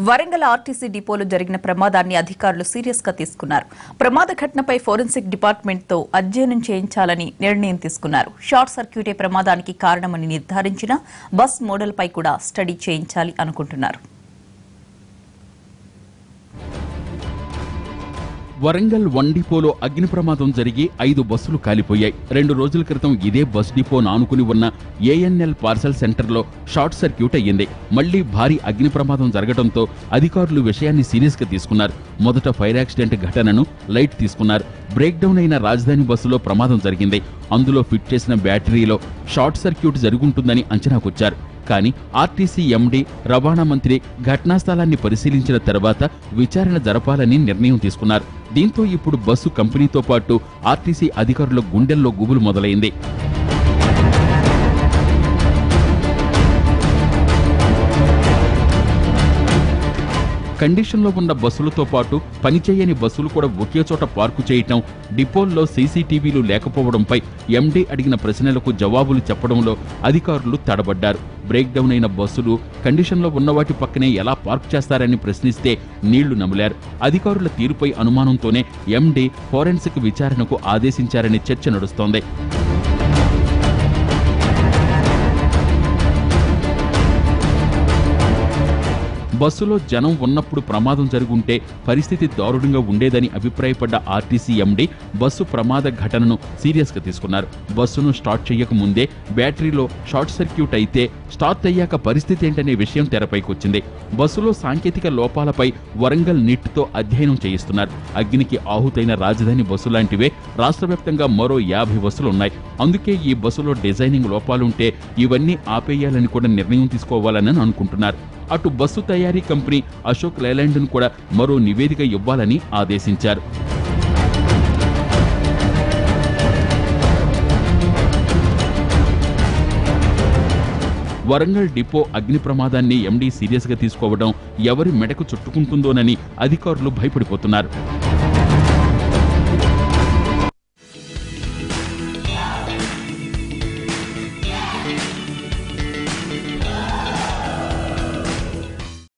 Warangal RTC డిపోలో జరిగిన ప్రమాదాన్ని అధికారులు సీరియస్ గా తీసుకున్నారు ప్రమాద ఘటనపై ఫోరెన్సిక్ డిపార్ట్మెంట్ తో అధ్యయనం చేయించాలని నిర్ణయం తీసుకున్నారు షార్ట్ సర్క్యూటే ప్రమాదానికి కారణమని నిర్ధారించిన బస్ మోడల్ పై కూడా స్టడీ చేయించాలి అనుకుంటున్నారు వరంగల్ వన్ డిపోలో అగ్ని ప్రమాదం జరిగి ఐదు బస్సులు కాలిపోయాయి రెండు రోజుల క్రితం ఇదే బస్ డిపోను ఆనుకుని ఉన్న ఏఎన్ఎల్ పార్సల్ సెంటర్లో షార్ట్ సర్క్యూట్ అయ్యింది మళ్లీ భారీ అగ్ని ప్రమాదం జరగడంతో అధికారులు విషయాన్ని సీరియస్ గా తీసుకున్నారు మొదట ఫైర్ యాక్సిడెంట్ ఘటనను లైట్ తీసుకున్నారు బ్రేక్ డౌన్ అయిన రాజధాని బస్సులో ప్రమాదం జరిగింది అందులో ఫిట్ చేసిన బ్యాటరీలో షార్ట్ సర్క్యూట్ జరుగుంటుందని అంచనాకొచ్చారు కానీ ఆర్టీసీ ఎండీ రవాణా మంత్రి ఘటనా స్థలాన్ని పరిశీలించిన తర్వాత విచారణ జరపాలని నిర్ణయం తీసుకున్నారు దీంతో ఇప్పుడు బస్సు కంపెనీతో పాటు ఆర్టీసీ అధికారుల గుండెల్లో గుబులు మొదలైంది కండిషన్లో ఉన్న బస్సులతో పాటు పనిచేయని బస్సులు కూడా ఒకే చోట పార్కు చేయటం డిపోల్లో సీసీటీవీలు లేకపోవడంపై ఎండీ అడిగిన ప్రశ్నలకు జవాబులు చెప్పడంలో అధికారులు తడబడ్డారు బ్రేక్ డౌన్ అయిన బస్సులు కండిషన్లో ఉన్న వాటి పక్కనే ఎలా పార్క్ చేస్తారని ప్రశ్నిస్తే నీళ్లు నమిలారు అధికారుల తీరుపై అనుమానంతోనే ఎండీ ఫోరెన్సిక్ విచారణకు ఆదేశించారని చర్చ నడుస్తోంది బస్సులో జనం ఉన్నప్పుడు ప్రమాదం జరుగుంటే పరిస్థితి దారుణంగా ఉండేదని అభిప్రాయపడ్డ ఆర్టీసీ ఎండీ బస్సు ప్రమాద ఘటనను సీరియస్ గా తీసుకున్నారు బస్సును స్టార్ట్ చేయక ముందే బ్యాటరీలో షార్ట్ సర్క్యూట్ అయితే స్టార్ట్ అయ్యాక పరిస్థితి ఏంటనే విషయం తెరపైకొచ్చింది బస్సులో సాంకేతిక లోపాలపై వరంగల్ నీట్తో అధ్యయనం చేయిస్తున్నారు అగ్నికి ఆహుతైన రాజధాని బస్సు లాంటివే రాష్ట్ర వ్యాప్తంగా మరో యాభై బస్సులు ఉన్నాయి అందుకే ఈ బస్సులో డిజైనింగ్ లోపాలుంటే ఇవన్నీ ఆపేయాలని కూడా నిర్ణయం తీసుకోవాలని అనుకుంటున్నారు అటు బస్సు తయారీ కంపెనీ అశోక్ లేలాండ్ను కూడా మరో నివేదిక ఇవ్వాలని ఆదేశించారు వరంగల్ డిపో అగ్ని ప్రమాదాన్ని ఎండీ సీరియస్ గా తీసుకోవడం ఎవరి మెడకు చుట్టుకుంటుందోనని అధికారులు భయపడిపోతున్నారు